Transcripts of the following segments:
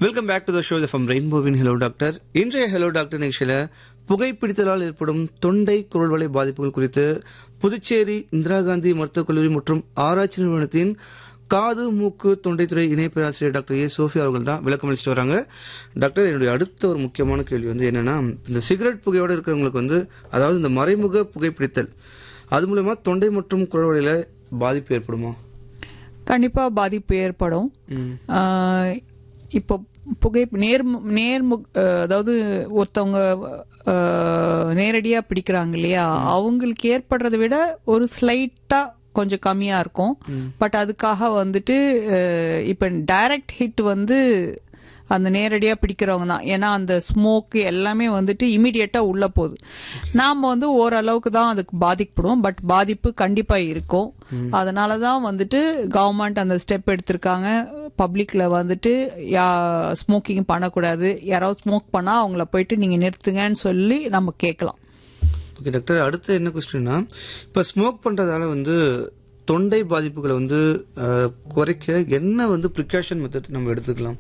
welcome back to the show from ரெயின்போவின் hello doctor இன்றைய hello doctor நிகழ்ச்சியில் புகைப்பிடித்தலால் ஏற்படும் தொண்டை குரல்வளை பாதிப்புகள் குறித்து புதுச்சேரி இந்திரா காந்தி மருத்துவக் கல்லூரி மற்றும் ஆராய்ச்சி நிறுவனத்தின் காது மூக்கு தொண்டைத்துறை இணை பேராசிரியர் டாக்டர் ஏ சோஃபியா அவர்கள் தான் விளக்கம் அளிச்சுட்டு வராங்க டாக்டர் என்னுடைய அடுத்த ஒரு முக்கியமான கேள்வி வந்து என்னன்னா இந்த சிகரெட் புகையோடு இருக்கிறவங்களுக்கு வந்து அதாவது இந்த மறைமுக புகைப்பிடித்தல் அது மூலமா தொண்டை மற்றும் குரல்வளையில பாதிப்பு ஏற்படுமா கண்டிப்பா பாதிப்பு ஏற்படும் ஆஹ் இப்போ புகை நேர் நேர்மு அஹ் அதாவது ஒருத்தவங்க ஆஹ் நேரடியா பிடிக்கிறாங்க இல்லையா அவங்களுக்கு ஏற்படுறதை விட ஒரு ஸ்லைட்டா கொஞ்சம் கம்மியா இருக்கும் பட் அதுக்காக வந்துட்டு அஹ் இப்ப டைரக்ட் ஹிட் வந்து அந்த நேரடியாக பிடிக்கிறவங்க தான் ஏன்னா அந்த ஸ்மோக்கு எல்லாமே வந்துட்டு இமீடியட்டாக உள்ள போகுது நாம் வந்து ஓரளவுக்கு தான் அதுக்கு பாதிக்கப்படுவோம் பட் பாதிப்பு கண்டிப்பாக இருக்கும் அதனால தான் வந்துட்டு கவர்மெண்ட் அந்த ஸ்டெப் எடுத்திருக்காங்க பப்ளிக்ல வந்துட்டு யா ஸ்மோக்கிங் பண்ணக்கூடாது யாராவது ஸ்மோக் பண்ணால் அவங்கள போயிட்டு நீங்கள் நிறுத்துங்கன்னு சொல்லி நம்ம கேட்கலாம் ஓகே டாக்டர் அடுத்து என்ன கொஸ்டின்னா இப்போ ஸ்மோக் பண்ணுறதால வந்து தொண்டை பாதிப்புகளை வந்து அஹ், குறைக்க என்ன வந்து ப்ரிகாஷன் மெத்தட் நம்ம எடுத்துக்கலாம்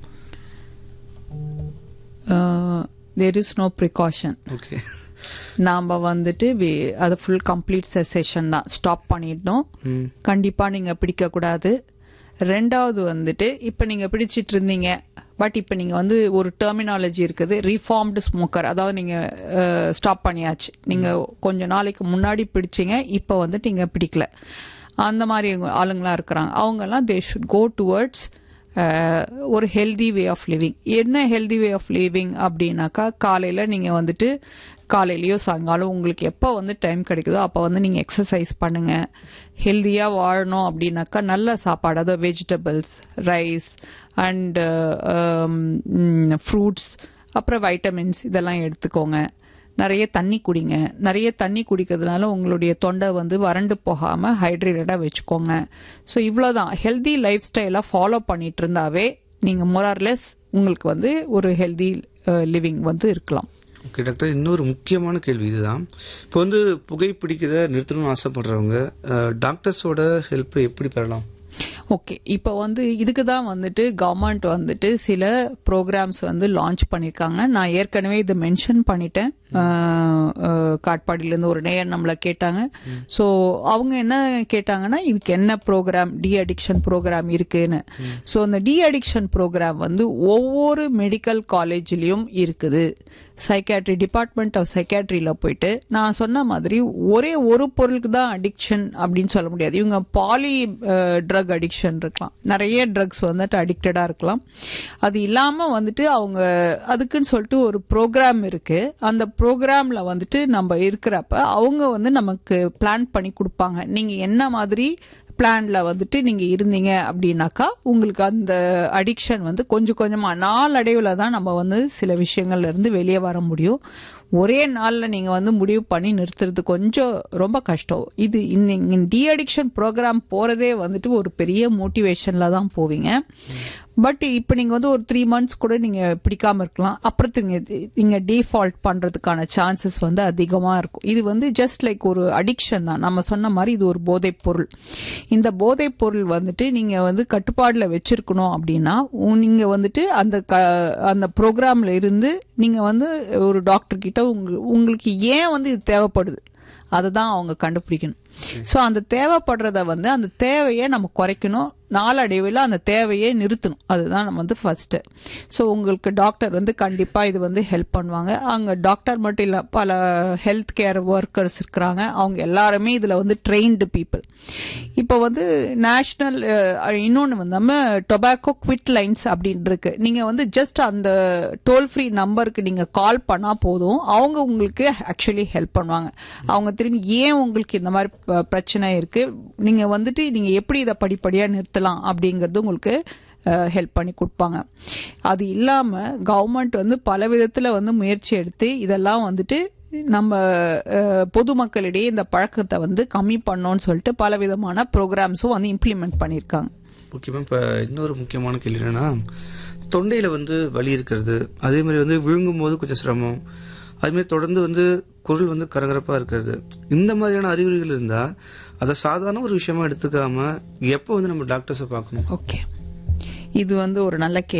there is no precaution okay நாம் வந்துட்டு வி- அது ஃபுல் கம்ப்ளீட் செஷன் தான் ஸ்டாப் பண்ணிடணும் ம் கண்டிப்பா நீங்க பிடிக்க கூடாது ரெண்டாவது வந்துட்டு இப்ப நீங்க பிடிச்சிட்டு இருந்தீங்க பட் இப்ப நீங்க வந்து ஒரு டெர்மினாலஜி இருக்குது ரீஃபார்ம்டு ஸ்மோக்கர் அதாவது நீங்க ஸ்டாப் பண்ணியாச்சு நீங்க கொஞ்ச நாளைக்கு முன்னாடி பிடிச்சீங்க இப்ப வந்துட்டு நீங்க பிடிக்கல அந்த மாதிரி ஆளுங்களா இருக்கிறாங்க அவங்கெல்லாம் தே ஷுட் கோ டுவர்ட்ஸ் ஒரு ஹெல்தி வே ஆஃப் லிவிங் என்ன ஹெல்தி வே ஆஃப் லிவிங் அப்படின்னாக்கா காலையில் நீங்கள் வந்துட்டு காலையிலயோ சாயங்காலம் உங்களுக்கு எப்போ வந்து டைம் கிடைக்குதோ அப்போ வந்து நீங்கள் எக்ஸசைஸ் பண்ணுங்கள் ஹெல்த்தியாக வாழணும் அப்படின்னாக்கா நல்ல சாப்பாடு அதாவது வெஜிடபிள்ஸ் ரைஸ் அண்டு ஃப்ரூட்ஸ் அப்புறம் வைட்டமின்ஸ் இதெல்லாம் எடுத்துக்கோங்க நிறைய தண்ணி குடிங்க நிறைய தண்ணி குடிக்கிறதுனால உங்களுடைய தொண்டை வந்து வறண்டு போகாமல் ஹைட்ரேட்டடாக வச்சுக்கோங்க ஸோ இவ்வளோதான் ஹெல்தி லைஃப் ஸ்டைலாக ஃபாலோ பண்ணிட்டு இருந்தாவே நீங்கள் மொரார்லெஸ் உங்களுக்கு வந்து ஒரு ஹெல்தி லிவிங் வந்து இருக்கலாம் ஓகே டாக்டர் இன்னொரு முக்கியமான கேள்வி இதுதான் இப்போ வந்து புகைப்பிடிக்கிறத நிறுத்தணும்னு ஆசைப்படுறவங்க டாக்டர்ஸோட ஹெல்ப்பை எப்படி பெறலாம் ஓகே இப்போ வந்து இதுக்கு தான் வந்துட்டு கவர்மெண்ட் வந்துட்டு சில ப்ரோக்ராம்ஸ் வந்து லான்ச் பண்ணியிருக்காங்க நான் ஏற்கனவே இதை மென்ஷன் பண்ணிட்டேன் அஹ், அஹ், காட்பாடியிலேருந்து ஒரு நேயர் நம்மளை கேட்டாங்க ஸோ அவங்க என்ன கேட்டாங்கன்னா இதுக்கு என்ன ப்ரோக்ராம் டி அடிக்ஷன் ப்ரோக்ராம் இருக்குன்னு ஸோ அந்த டி அடிக்ஷன் ப்ரோக்ராம் வந்து ஒவ்வொரு மெடிக்கல் காலேஜ்லேயும் இருக்குது சைக்காட்ரி டிபார்ட்மெண்ட் ஆஃப் சைக்காட்ரியில் போயிட்டு நான் சொன்ன மாதிரி ஒரே ஒரு பொருளுக்கு தான் அடிக்ஷன் அப்படின்னு சொல்ல முடியாது இவங்க பாலி ட்ரக் அடிக்ஷன் இருக்கலாம் நிறைய ட்ரக்ஸ் வந்துட்டு அடிக்டடாக இருக்கலாம் அது இல்லாமல் வந்துட்டு அவங்க அதுக்குன்னு சொல்லிட்டு ஒரு ப்ரோக்ராம் இருக்கு அந்த ப்ரோக்ராமில் வந்துட்டு நம்ம இருக்கிறப்ப அவங்க வந்து நமக்கு பிளான் பண்ணி கொடுப்பாங்க நீங்கள் என்ன மாதிரி பிளான்ல வந்துட்டு நீங்க இருந்தீங்க அப்படின்னாக்கா உங்களுக்கு அந்த அடிக்ஷன் வந்து கொஞ்சம் கொஞ்சமா நாளடைவில் தான் நம்ம வந்து சில விஷயங்கள்ல இருந்து வெளியே வர முடியும் ஒரே நாள்ல நீங்க வந்து முடிவு பண்ணி நிறுத்துறது கொஞ்சம் ரொம்ப கஷ்டம் இது இந்த டி அடிக்ஷன் ப்ரோக்ராம் போறதே வந்துட்டு ஒரு பெரிய மோட்டிவேஷன்ல தான் போவீங்க பட் இப்போ நீங்க வந்து ஒரு த்ரீ மந்த்ஸ் கூட நீங்க பிடிக்காம இருக்கலாம் அப்புறத்துங்க நீங்க டிஃபால்ட் பண்றதுக்கான சான்சஸ் வந்து அதிகமா இருக்கும் இது வந்து ஜஸ்ட் லைக் ஒரு அடிக்ஷன் தான் நம்ம சொன்ன மாதிரி இது ஒரு போதைப் பொருள் இந்த போதைப் பொருள் வந்துட்டு நீங்க வந்து கட்டுப்பாடுல வச்சிருக்கணும் அப்படின்னா உ- நீங்க வந்துட்டு அந்த க- அந்த ப்ரோக்ராம்ல இருந்து நீங்க வந்து ஒரு டாக்டர் கிட்ட உங்க உங்களுக்கு ஏன் வந்து இது தேவைப்படுது அதை தான் அவங்க கண்டுபிடிக்கணும் ஸோ அந்த தேவைப்படுறத வந்து அந்த தேவையை நம்ம குறைக்கணும் நாளடைவில் அந்த தேவையை நிறுத்தணும் அதுதான் நம்ம வந்து ஃபர்ஸ்ட் ஸோ உங்களுக்கு டாக்டர் வந்து கண்டிப்பாக இது வந்து ஹெல்ப் பண்ணுவாங்க அங்கே டாக்டர் மட்டும் இல்லை பல ஹெல்த் கேர் ஒர்க்கர்ஸ் இருக்கிறாங்க அவங்க எல்லாருமே இதில் வந்து ட்ரெயின்டு பீப்புள் இப்போ வந்து நேஷ்னல் இன்னொன்று வந்து நம்ம டொபாக்கோ குவிட் லைன்ஸ் அப்படின்னு இருக்கு நீங்கள் வந்து ஜஸ்ட் அந்த டோல் ஃப்ரீ நம்பருக்கு நீங்கள் கால் பண்ணால் போதும் அவங்க உங்களுக்கு ஆக்சுவலி ஹெல்ப் பண்ணுவாங்க அவங்க திரும்பி ஏன் உங்களுக்கு இந்த மாதிரி ப- பிரச்சனை இருக்கு நீங்க வந்துட்டு நீங்க எப்படி இதை படிப்படியா நிறுத்தலாம் அப்படிங்கிறது உங்களுக்கு ஹெல்ப் பண்ணி கொடுப்பாங்க அது இல்லாம கவர்மெண்ட் வந்து பல விதத்துல வந்து முயற்சி எடுத்து இதெல்லாம் வந்துட்டு நம்ம அஹ், பொதுமக்களிடையே இந்த பழக்கத்தை வந்து கம்மி பண்ணோம்னு சொல்லிட்டு பல விதமான ப்ரோக்ராம்ஸும் வந்து இம்ப்ளிமெண்ட் பண்ணியிருக்காங்க ஓகே மேம் இப்போ இன்னொரு முக்கியமான கேள்வி என்னன்னா தொண்டையில் வந்து வலி இருக்கிறது அதே மாதிரி வந்து விழுங்கும் போது கொஞ்சம் சிரமம் அதே மாதிரி தொடர்ந்து வந்து குரல் வந்து கரகரப்பாக இருக்கிறது இந்த மாதிரியான அறிகுறிகள் இருந்தால் அதை சாதாரண ஒரு விஷயமா எடுத்துக்காம எப்போ வந்து நம்ம டாக்டர்ஸை பார்க்கணும் ஓகே இது வந்து ஒரு நல்ல கேள்வி